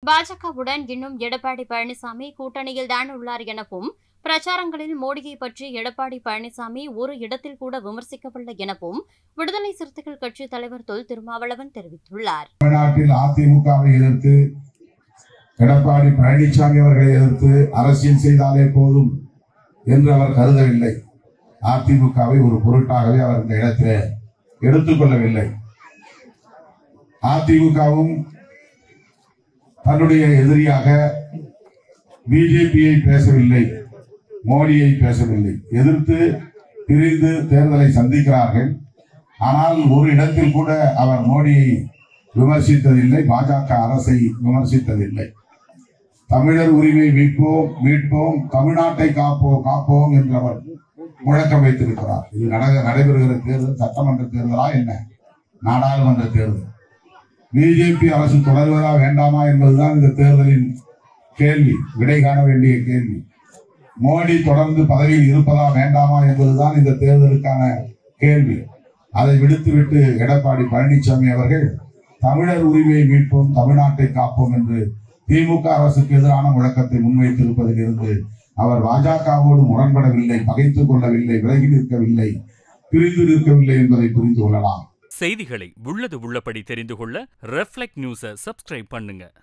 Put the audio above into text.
பாஜகவுடன் இன்னும் எடப்பாடி பழனிசாமி கூட்டணியில் தான் உள்ளார் எனவும் பிரச்சாரங்களில் மோடியை பற்றி எடப்பாடி பழனிசாமி ஒரு இடத்தில் கூட விமர்சிக்கவில்லை எனவும் விடுதலை சிறுத்தைகள் கட்சி தலைவர் தொல் திருமாவளவன் தெரிவித்துள்ளார் தமிழ்நாட்டில் அதிமுகவை எதிர்த்து எடப்பாடி பழனிசாமி அவர்களை எதிர்த்து அரசியல் செய்தாலே போதும் என்று அவர் கருதவில்லை அதிமுகவை ஒரு பொருட்டாகவே அவர் இந்த இடத்திலே எடுத்துக்கொள்ளவில்லை அதிமுகவும் தன்னுடைய எதிரியாக பிஜேபியை பேசவில்லை மோடியை பேசவில்லை எதிர்த்து பிரிந்து தேர்தலை சந்திக்கிறார்கள் ஆனால் ஒரு இடத்தில் கூட அவர் மோடியை விமர்சித்ததில்லை பாஜக அரசை விமர்சித்ததில்லை தமிழர் உரிமை மீட்போம் மீட்போம் தமிழ்நாட்டை காப்போம் காப்போம் என்று அவர் முழக்கம் வைத்திருக்கிறார் இது நட- நடைபெறுகிற தேர்தல் சட்டமன்ற தேர்தலா என்ன நாடாளுமன்ற தேர்தல் பிஜேபி அரசு தொடர்வதா வேண்டாமா என்பதுதான் இந்த தேர்தலின் கேள்வி விடை காண வேண்டிய கேள்வி மோடி தொடர்ந்து பதவியில் இருப்பதா வேண்டாமா என்பதுதான் இந்த தேர்தலுக்கான கேள்வி அதை விடுத்துவிட்டு எடப்பாடி பழனிசாமி அவர்கள் தமிழர் உரிமையை மீட்போம் தமிழ்நாட்டை காப்போம் என்று திமுக அரசுக்கு எதிரான முழக்கத்தை முன்வைத்திருப்பதிலிருந்து அவர் பாஜகவோடு முரண்படவில்லை பகைத்துக் கொள்ளவில்லை விலகி நிற்கவில்லை பிரிந்து நிற்கவில்லை என்பதை புரிந்து கொள்ளலாம் செய்திகளை உள்ளது உள்ளபடி தெரிந்து கொள்ள ரெஃப்ளெக்ட் நியூஸை சப்ஸ்கிரைப் பண்ணுங்க